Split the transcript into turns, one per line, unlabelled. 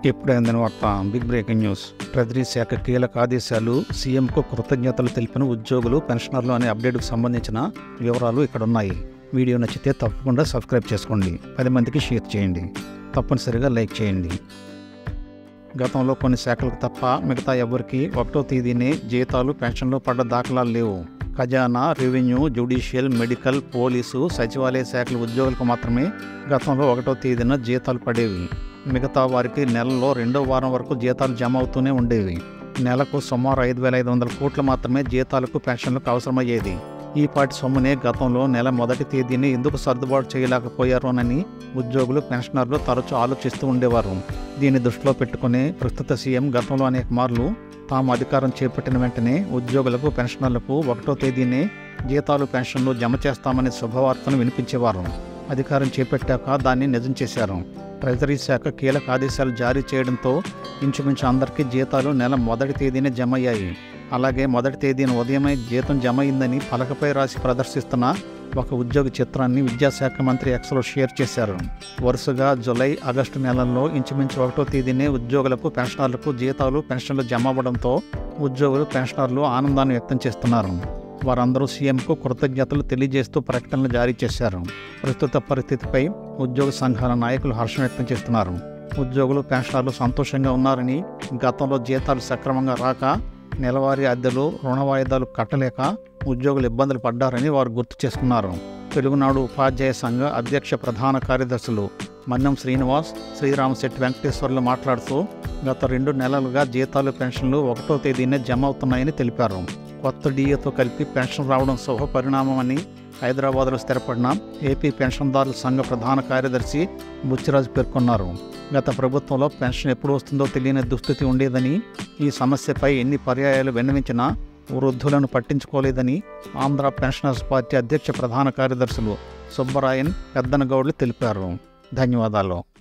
ఇప్పుడే అందిన వార్త బిగ్ బ్రేకింగ్ న్యూస్ ట్రెజరీ శాఖ కీలక ఆదేశాలు సీఎంకు కృతజ్ఞతలు తెలిపిన ఉద్యోగులు పెన్షనర్లు అనే అప్డేట్కు సంబంధించిన వివరాలు ఇక్కడ ఉన్నాయి వీడియో నచ్చితే తప్పకుండా సబ్స్క్రైబ్ చేసుకోండి పది మందికి షేర్ చేయండి తప్పనిసరిగా లైక్ చేయండి గతంలో కొన్ని శాఖలకు తప్ప మిగతా ఎవరికి ఒకటో తేదీనే జీతాలు పెన్షన్లు పడ్డ దాఖలాలు లేవు ఖజానా రెవెన్యూ జ్యుడిషియల్ మెడికల్ పోలీసు సచివాలయ శాఖల ఉద్యోగులకు మాత్రమే గతంలో ఒకటో తేదీన జీతాలు పడేవి మిగతా వారికి నెలలో రెండో వారం వరకు జీతాలు జమ అవుతూనే ఉండేవి నెలకు సుమారు ఐదు వేల ఐదు వందల కోట్లు మాత్రమే జీతాలకు పెన్షన్లకు అవసరమయ్యేది ఈ పాటి సొమ్మునే గతంలో నెల మొదటి తేదీని ఎందుకు సర్దుబాటు చేయలేకపోయారోనని ఉద్యోగులు పెన్షనర్లు తరచూ ఆలోచిస్తూ ఉండేవారు దీన్ని దృష్టిలో పెట్టుకుని ప్రస్తుత సీఎం గతంలో అనేక మార్లు తాము అధికారం చేపట్టిన వెంటనే ఉద్యోగులకు పెన్షనర్లకు ఒకటో తేదీనే జీతాలు పెన్షన్లు జమ చేస్తామనే శుభవార్తను వినిపించేవారు అధికారం చేపట్టాక దాన్ని నిజం చేశారు ట్రెజరీ శాఖ కీలక ఆదేశాలు జారీ చేయడంతో ఇంచుమించు అందరికీ జీతాలు నెల మొదటి తేదీనే జమ అయ్యాయి అలాగే మొదటి తేదీన ఉదయమే జీతం జమ అయిందని పలకపై రాసి ప్రదర్శిస్తున్న ఒక ఉద్యోగ చిత్రాన్ని విద్యాశాఖ మంత్రి ఎక్స్లో షేర్ చేశారు వరుసగా జులై ఆగస్టు నెలల్లో ఇంచుమించు ఒకటో తేదీనే ఉద్యోగులకు పెన్షనర్లకు జీతాలు పెన్షన్లు జమ అవ్వడంతో ఉద్యోగులు పెన్షనర్లు ఆనందాన్ని వ్యక్తం చేస్తున్నారు వారందరూ సీఎంకు కృతజ్ఞతలు తెలియజేస్తూ ప్రకటనలు జారీ చేశారు ప్రస్తుత పరిస్థితిపై ఉద్యోగ సంఘాల నాయకులు హర్షం వ్యక్తం చేస్తున్నారు ఉద్యోగులు పెన్షనర్లు సంతోషంగా ఉన్నారని గతంలో జీతాలు సక్రమంగా రాక నెలవారీ అద్దెలు రుణ వాయిదాలు కట్టలేక ఉద్యోగులు ఇబ్బందులు పడ్డారని వారు గుర్తు చేసుకున్నారు తెలుగునాడు ఉపాధ్యాయ సంఘ అధ్యక్ష ప్రధాన కార్యదర్శులు మన్నం శ్రీనివాస్ శ్రీరామశెట్టి వెంకటేశ్వర్లు మాట్లాడుతూ గత రెండు నెలలుగా జీతాలు పెన్షన్లు ఒకటో తేదీనే జమ అవుతున్నాయని తెలిపారు కొత్త డిఏతో కలిపి పెన్షన్ రావడం శుభ పరిణామమని హైదరాబాద్లో స్థిరపడిన ఏపీ పెన్షన్దారుల సంఘ ప్రధాన కార్యదర్శి బుచ్చిరాజు పేర్కొన్నారు గత ప్రభుత్వంలో పెన్షన్ ఎప్పుడు వస్తుందో తెలియని దుస్థితి ఉండేదని ఈ సమస్యపై ఎన్ని పర్యాయాలు విన్నవించినా వృద్ధులను పట్టించుకోలేదని ఆంధ్ర పెన్షనర్స్ పార్టీ అధ్యక్ష ప్రధాన కార్యదర్శులు సుబ్బరాయన్ పెద్దనగౌడ్లు తెలిపారు ధన్యవాదాలు